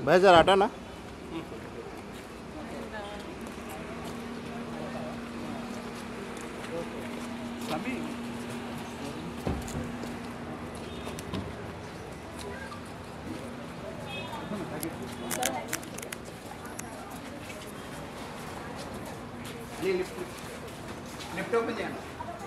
भाई सर हटा ना లిఫ్ట్ ఓపెన్ చేయండి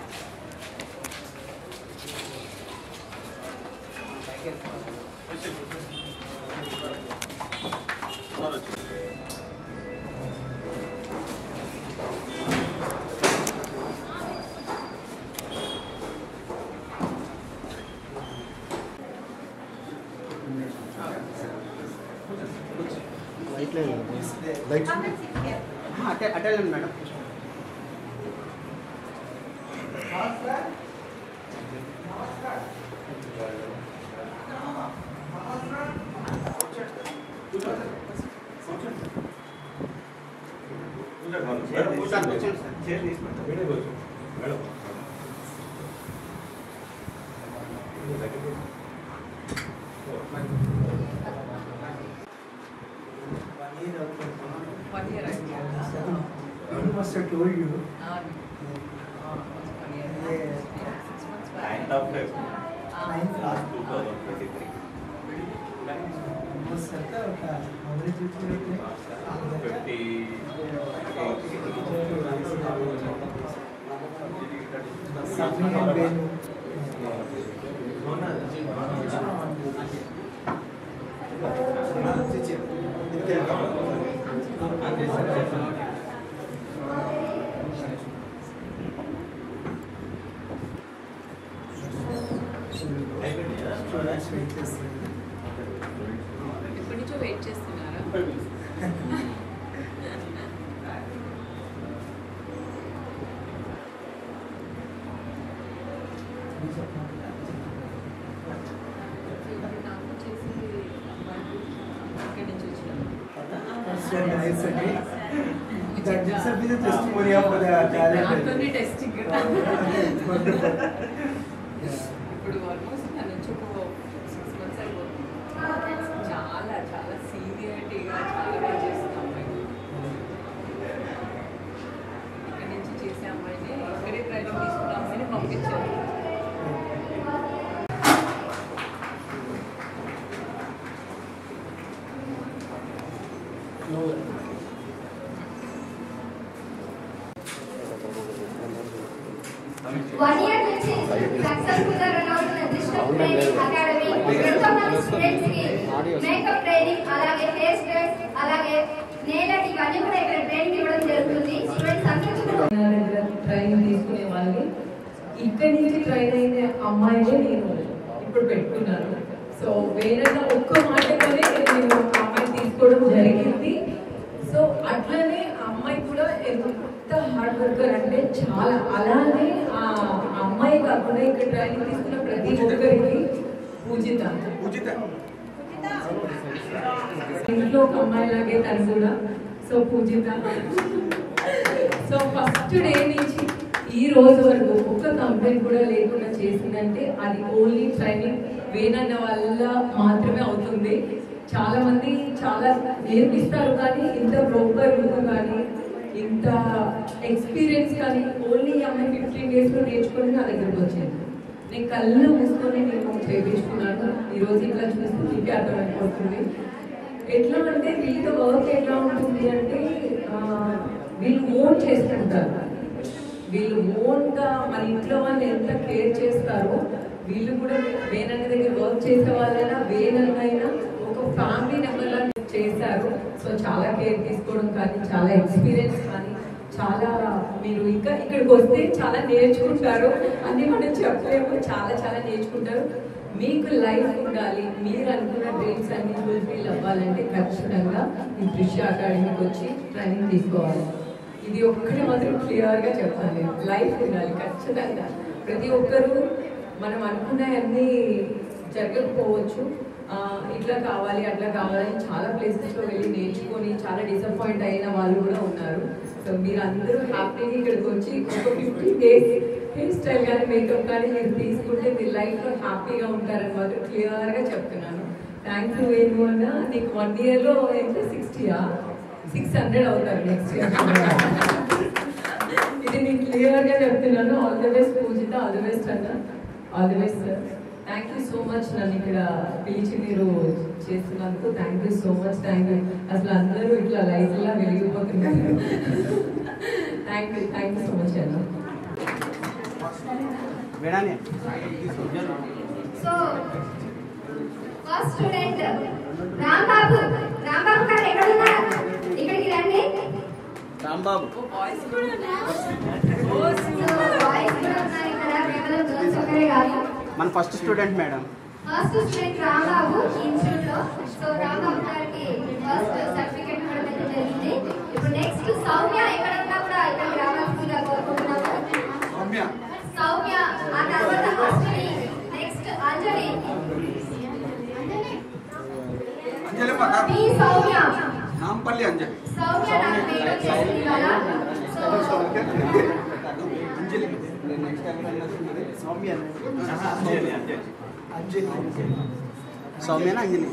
लाइट ले लाइट అటే అటే వెళ్ళండి మేడం సార్ కూర్చోండి sir One year I I must have told you. Six months back. Ninth of Feb, Ninth. last two thousand twenty-three. Was certa ఒక మొదటి చూసినట్లే Fifty. సబ్మిట్ పేరు స్టూడెంట్స్ వెయిట్ చేస్తారు ఎప్పటి నుంచో వెయిట్ చేస్తున్నారా నాకు చేసి అమ్మాయి ఇక్కడి నుంచి వచ్చినాను సో నైస్ అండి that this be the testimony of the talent నాతోనే టెస్టింగ్ వండర్ఫుల్ ఇప్పుడు ఆల్మోస్ట్ నా నుంచి ఒక సిక్స్ మంత్స్ అయిపోతుంది చాలా చాలా సీనియరిటీగా చాలా బాగా చేస్తుంది అమ్మాయి ఇక్కడి నుంచి చేసే అమ్మాయిని ఇక్కడే ట్రైనింగ్ తీసుకున్న అమ్మాయిని పంపించారు వన్ ఇయర్ నుంచి సక్సెస్ఫుల్ గా రన్ అవుతున్న డిస్ట్రిక్ట్ ట్రైనింగ్ అకాడమీ ఎంతో మంది స్టూడెంట్స్ కి మేకప్ ట్రైనింగ్ అలాగే హెయిర్ స్టైల్స్ అలాగే నేలటి ఇవన్నీ కూడా ఇక్కడ ట్రైనింగ్ ఇవ్వడం జరుగుతుంది స్టూడెంట్స్ అందరికీ కూడా నా దగ్గర ట్రైనింగ్ తీసుకునే వాళ్ళని ఇక్కడి నుంచి ట్రైన్ అయిన అమ్మాయినే నేను ఇప్పుడు పెట్టుకున్నాను సో వేరేగా ఒక్క మాటతోనే నేను ఆ అమ్మాయి తీసుకోవడం జరిగింది సో అట్లనే ఆ అమ్మాయి కూడా ఎంత హార్డ్ వర్కర్ అంటే చాలా అలానే ఆ అమ్మాయి కాకుండా ఇక్కడ ట్రైనింగ్ తీసుకున్న ప్రతి ఒక్కరికి పూజిత ఉచిత ఇంట్లో ఒక అమ్మాయి లాగే తను కూడా so Pujitha so first day నుంచి ఈ రోజు వరకు ఒక్క కంప్లైంట్ కూడా లేకుండా చేసిందంటే అది ఓన్లీ ట్రైనింగ్ వేనన్న వల్ల మాత్రమే అవుతుంది చాలా మంది చాలా నేర్పిస్తారు కానీ ఇంత ప్రాపర్ లుక్ కానీ ఇంత ఎక్స్పీరియన్స్ కానీ ఓన్లీ అమ్మాయి ఫిఫ్టీన్ డేస్లో నేర్చుకొని నా దగ్గరకు వచ్చింది నేను కళ్ళు మూసుకొని నేను చేయించుకున్నాను ఈ రోజు ఇట్లా చూస్తే మీకే అర్థమైపోతుంది ఎట్లా అంటే వీళ్ళ వర్క్ ఎట్లా ఉంటుంది అంటే ఆ, వీళ్ళు ఓన్ చేసుకుంటారు వీళ్ళు ఓన్గా మన ఇంట్లో వాళ్ళు ఎంత కేర్ చేస్తారో వీళ్ళు కూడా వేనన్న దగ్గర వర్క్ చేసే వాళ్ళైనా వేనన్నైనా ఒక ఫ్యామిలీ మెంబర్ లా చేశారు సో చాలా కేర్ తీసుకోవడం కానీ చాలా ఎక్స్పీరియన్స్ కానీ చాలా మీరు ఇంకా ఇక్కడికి వస్తే చాలా నేర్చుకుంటారు అన్ని మనం చెప్పలేము చాలా చాలా నేర్చుకుంటారు మీకు లైఫ్ ఉండాలి మీరు అనుకున్న డ్రీమ్స్ అన్ని ఫుల్ఫిల్ అవ్వాలంటే ఖచ్చితంగా ఈ దృశ్య అకాడమీకి వచ్చి ట్రైనింగ్ తీసుకోవాలి ఇది ఒక్కటి మాత్రం క్లియర్గా చెప్తాను నేను లైఫ్ ఉండాలి ఖచ్చితంగా ప్రతి ఒక్కరూ మనం అనుకున్నవన్నీ జరగకపోవచ్చు ఆ, ఇట్లా కావాలి అట్లా కావాలని చాలా ప్లేసెస్లో వెళ్ళి నేర్చుకొని చాలా డిసప్పాయింట్ అయిన వాళ్ళు కూడా ఉన్నారు సో మీరు అందరూ హ్యాపీగా ఇక్కడికి వచ్చి ఒక ఫిఫ్టీన్ డేస్ హెయిర్ స్టైల్ కానీ మేకప్ కానీ మీరు తీసుకుంటే మీ లైఫ్లో హ్యాపీగా ఉంటారని మాత్రం క్లియర్గా చెప్తున్నాను థ్యాంక్ యూ వేణు అన్న నీకు వన్ ఇయర్లో అయితే సిక్స్టీయా సిక్స్ హండ్రెడ్ అవుతారు నెక్స్ట్ ఇయర్ ఇది నేను క్లియర్గా చెప్తున్నాను all the best Pujitha all the best అన్న all the best sir thank you so much నన్ను ఇక్కడ పిలిచి మీరు చేస్తున్నందుకు thank you so much thank you అసలు అందరూ ఇట్లా లైట్లా వెలిగిపోతున్నారు thank you thank you so much అన్న వేడానే so first student Rambabu Rambabu garu ఎక్కడ ఉన్నారు ఇక్కడికి రండి రాంబాబు సో బాయ్స్ కూడా ఉన్నారు ఇక్కడ కేవలం గర్ల్స్ ఒకరే కాదు మన first student madam first student Rambabu institute లో సో రాంబాబు గారికి ఫస్ట్ సర్టిఫికేట్ ఇవ్వడం అయితే జరిగింది ఇప్పుడు నెక్స్ట్ సౌమ్య ఎక్కడ ఉన్నా కూడా ఇక్కడికి రావాల్సిందిగా కోరుకుంటున్నాము సౌమ్య సౌమ్య ఆ తర్వాత అశ్విని నెక్స్ట్ అంజలి అంజలి పక్క బి సౌమ్య నాంపల్లి అంజలి సౌమ్య నాకు పేరు వచ్చేసింది ఇవాళ సో అంజలి నేను నెక్స్ట్ టైం సౌమ్య అంజలి అంజలి అంజలి సౌమ్యనా అంజలి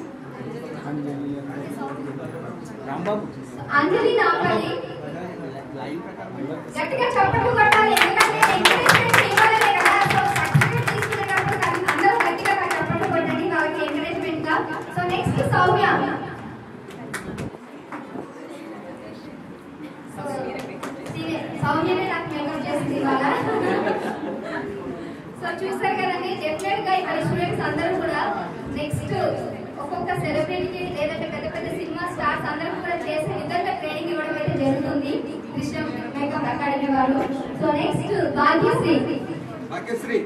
రాంబాబు అంజలి నాంపల్లి లైన్ ప్రకారం గట్టిగా చప్పట్లు కొట్టాలి ఎందుకంటే ఎంకరేజ్మెంట్ ఇవ్వాలనే కదా సో సర్టిఫికేట్ తీసుకునేటప్పుడు కానీ అందరూ గట్టిగా చప్పట్లు కొట్టండి వాళ్ళకి ఎంకరేజ్మెంట్ గా సో నెక్స్ట్ సౌమ్య సో, సీనే, సౌమ్యనే నాకు మేకప్ చేసింది ఇవాళ సో చూసారు కదండి డెఫినెట్ గా ఇక్కడ స్టూడెంట్స్ అందరూ కూడా నెక్స్ట్ ఒక్కొక్క సెలబ్రిటీకి లేదంటే పెద్ద పెద్ద సినిమా స్టార్స్ అందరూ కూడా చేసే విధంగా ట్రైనింగ్ ఇవ్వడం అయితే జరుగుతుంది కృష్ణ మేకప్ అకాడమీ వాళ్ళు so next Bhagyashree Bhagyashree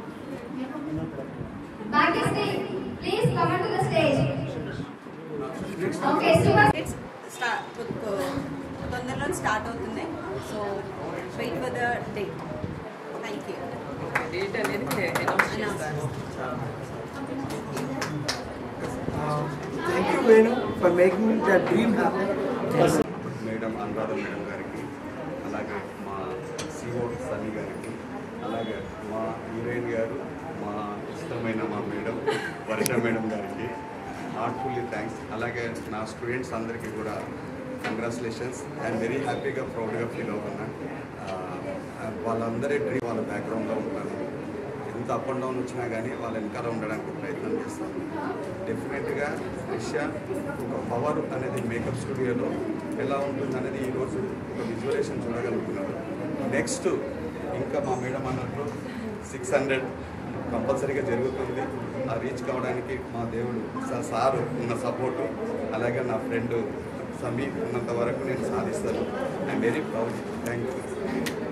Bhagyashree please come to the stage okay Suman start తొందరలో స్టార్ట్ అవుతుంది so wait for the date thank you date అనేది అనౌన్స్ చేస్తారు Thank you, Venu, for making that dream happen. Madam Anuradha madam గారికి అలాగే మా CO Sunny గారికి అలాగే మా హీరోయిన్ గారు మా ఇష్టమైన మా మేడం వర్ష మేడం గారికి హార్ట్ఫుల్లీ థ్యాంక్స్ అలాగే నా స్టూడెంట్స్ అందరికీ కూడా కంగ్రాచులేషన్స్ ఐఎమ్ వెరీ హ్యాపీగా ప్రౌడ్గా ఫీల్ అవుతున్నా ఆ, వాళ్ళందరి డ్రీమ్ వాళ్ళ బ్యాక్గ్రౌండ్లో ఉంటాను ఎంత అప్ అండ్ డౌన్ వచ్చినా కానీ వాళ్ళ వెనకాల ఉండడానికి ప్రయత్నం చేస్తాను డెఫినెట్గా రిషా ఒక పవర్ అనేది మేకప్ స్టూడియోలో ఎలా ఉంటుంది అనేది ఈరోజు ఒక విజువలేషన్ చూడగలుగుతున్నారు నెక్స్ట్ ఇంకా మా మేడం అన్నట్లు సిక్స్ హండ్రెడ్ కంపల్సరీగా జరుగుతుంది ఆ రీచ్ కావడానికి మా దేవుడు సా- సారు ఉన్న సపోర్టు అలాగే నా ఫ్రెండ్ సమీ ఉన్నంత వరకు నేను సాధిస్తాను I'm very proud thank you